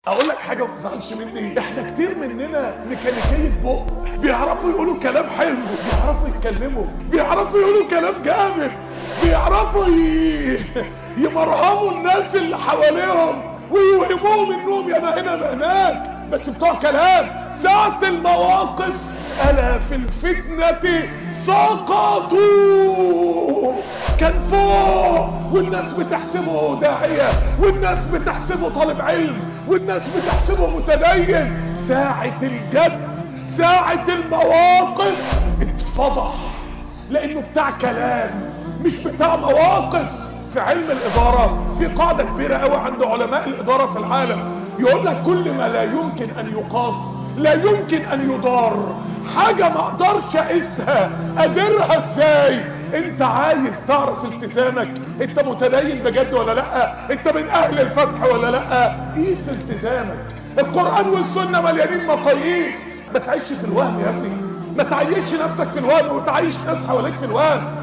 اقول لك حاجه ما تزعلش مني احنا كتير مننا ميكانيكيه بق بيعرفوا يقولوا كلام حلو بيعرفوا يتكلموا بيعرفوا يقولوا كلام جامد بيعرفوا ي... يمرهموا الناس اللي حواليهم ويوهموهم انهم يا ما هنا ما هناك بس بتوع كلام ساعة المواقف الا في الفتنة سقطوا كان فوق والناس بتحسبه داعية والناس بتحسبه طالب علم والناس بتحسبه متدين ساعة الجد ساعة المواقف اتفضح لانه بتاع كلام مش بتاع مواقف في علم الادارة في قاعدة كبيرة قوي عند علماء الادارة في العالم يقول لك كل ما لا يمكن ان يقاس لا يمكن ان يدار حاجة ما اقدرش اقيسها اديرها ازاي انت عايز تعرف التزامك انت متدين بجد ولا لا انت من اهل الفتح ولا لا قيس التزامك القرآن والسنة مليانين مقاييس ما تعيش في الوهم يا ابني ما تعيش نفسك في الوهم وتعيش ناس حواليك في الوهم